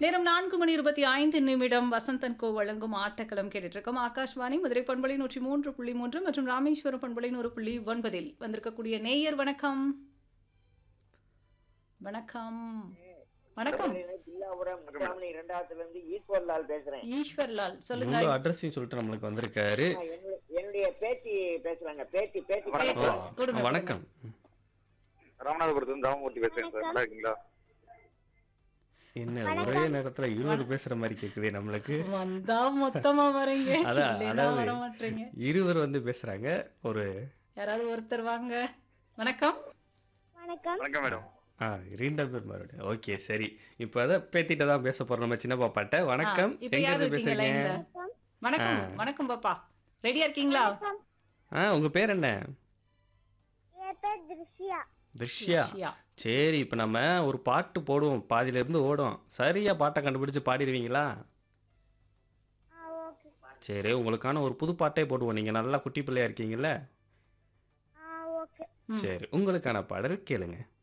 நேரம் நான்கு மணி இருபத்தி ஐந்து நிமிடம் வசந்தன் கோ வழங்கும் ஆட்டக்களம் கேட்டுட்டு இருக்கோம் ஆகாஷ்வாணி மதுரை பண்பலை நூற்றி மூன்று புள்ளி மூன்று மற்றும் ராமேஸ்வரம் பண்பலை நூறு புள்ளி ஒன்பதில் வந்திருக்கக்கூடிய நேயர் வணக்கம் வணக்கம் வணக்கம் பில்லாபுரம் முத்தாமணி இரண்டாவதுல இருந்து ஈஸ்வர்லால் பேசுறேன் ஈஸ்வர்லால் சொல்லுங்க முழு அட்ரஸையும் சொல்லிட்டு நம்மளுக்கு வந்திருக்காரு ஆ, என்னுடைய- என்னுடைய பேத்தி பேசுறாங்க பேத்தி பேத்தி ஓ, பேசுறாங்க. கொடுங்க, வணக்கம் ராமநாதபுரத்துல ராமமூர்த்தி பேசுறேன் சார் நல்லா இருக்கீங்களா என்ன ஒரே நேரத்துல இருவர் பேசுற மாதிரி கேக்குதே நம்மளுக்கு வந்தா மொத்தமா வரீங்க அதான், இல்லைன்னா அதாவது- வர மாட்டீங்க இருவர் வந்து பேசுறாங்க ஒரு யாராவது ஒருத்தர் வாங்க வணக்கம் வணக்கம் மேடம் ஆ இரண்ட பேர் மறுபடியும் ஓகே சரி இப்போ அதை பேத்திட்ட தான் பேச போறோம் நம்ம சின்ன பாப்பாட்ட வணக்கம் ஆ, இப்ப எங்க யார் இருந்து இருக்கீங்க பேசுறீங்க லைன்ல வணக்கம் ஆ. வணக்கம் பாப்பா ரெடியா இருக்கீங்களா ஆ உங்க பேர் என்ன என் பேர் திருஷ்யா திருஷ்யா ஷியா. சரி இப்போ நம்ம ஒரு பாட்டு போடுவோம் பாதியில இருந்து ஓடும் சரியா பாட்டை கண்டுபிடிச்சு பாடிடுவீங்களா ஆ ஓகே சரி உங்களுக்கான ஒரு புது பாட்டே போடுவோம் நீங்க நல்லா குட்டி பிள்ளையா இருக்கீங்கல்ல ஆ ஓகே ம். சரி உங்களுக்கான பாடல் கேளுங்க